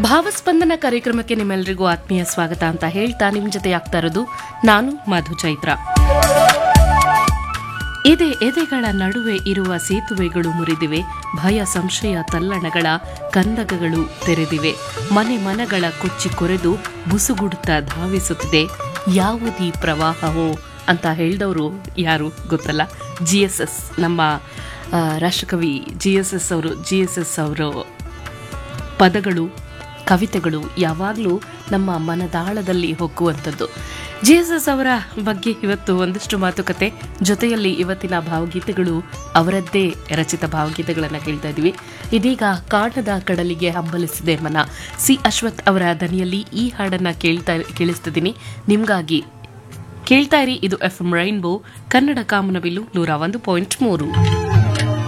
ಭಾವಸ್ಪಂದನ ಕಾರ್ಯಕ್ರಮಕ್ಕೆ ನಿಮ್ಮೆಲ್ಲರಿಗೂ ಆತ್ಮೀಯ ಸ್ವಾಗತ ಅಂತ ಹೇಳ್ತಾ ನಿಮ್ ಜೊತೆ ಆಗ್ತಾ ಇರೋದು ನಾನು ಮಧು ಚೈತ್ರ ಎದೆ ಎದೆಗಳ ನಡುವೆ ಇರುವ ಸೇತುವೆಗಳು ಮುರಿದಿವೆ ಭಯ ಸಂಶಯ ತಲ್ಲಣಗಳ ಕಂದಕಗಳು ತೆರೆದಿವೆ ಮನೆ ಮನಗಳ ಕೊಚ್ಚಿ ಕೊರೆದು ಬುಸುಗುಡುತ್ತಾ ಧಾವಿಸುತ್ತಿದೆ ಯಾವುದೀ ಪ್ರವಾಹವೋ ಅಂತ ಹೇಳಿದವರು ಯಾರು ಗೊತ್ತಲ್ಲ ಜಿ ಎಸ್ ಎಸ್ ನಮ್ಮ ಆ, ರಾಷ್ಟ್ರಕವಿ ಜಿ ಎಸ್ ಎಸ್ ಅವರು ಜಿ ಎಸ್ ಎಸ್ ಅವರು ಪದಗಳು ಕವಿತೆಗಳು ಯಾವಾಗಲೂ ನಮ್ಮ ಮನದಾಳದಲ್ಲಿ ಹೊಕ್ಕುವಂಥದ್ದು ಜಿ ಎಸ್ ಎಸ್ ಅವರ ಬಗ್ಗೆ ಇವತ್ತು ಒಂದಷ್ಟು ಮಾತುಕತೆ ಜೊತೆಯಲ್ಲಿ ಇವತ್ತಿನ ಭಾವಗೀತೆಗಳು ಅವರದ್ದೇ ರಚಿತ ಭಾವಗೀತೆಗಳನ್ನು ಕೇಳ್ತಾ ಇದ್ದೀವಿ ಇದೀಗ ಕಾಣದ ಕಡಲಿಗೆ ಹಂಬಲಿಸಿದೆ ಮನ ಸಿ ಅಶ್ವಥ್ ಅವರ ದನಿಯಲ್ಲಿ ಈ ಹಾಡನ್ನು ಕೇಳ್ತಾ ಕೇಳಿಸ್ತಿದ್ದೀನಿ ನಿಮಗಾಗಿ ಕೇಳ್ತಾ ಇರಿ ಇದು ಎಫ್ ಎಂ ರೈನ್ಬೋ ಕನ್ನಡ ಕಾಮನಬಿಲ್ಲು ನೂರ ಒಂದು ಪಾಯಿಂಟ್ ಮೂರು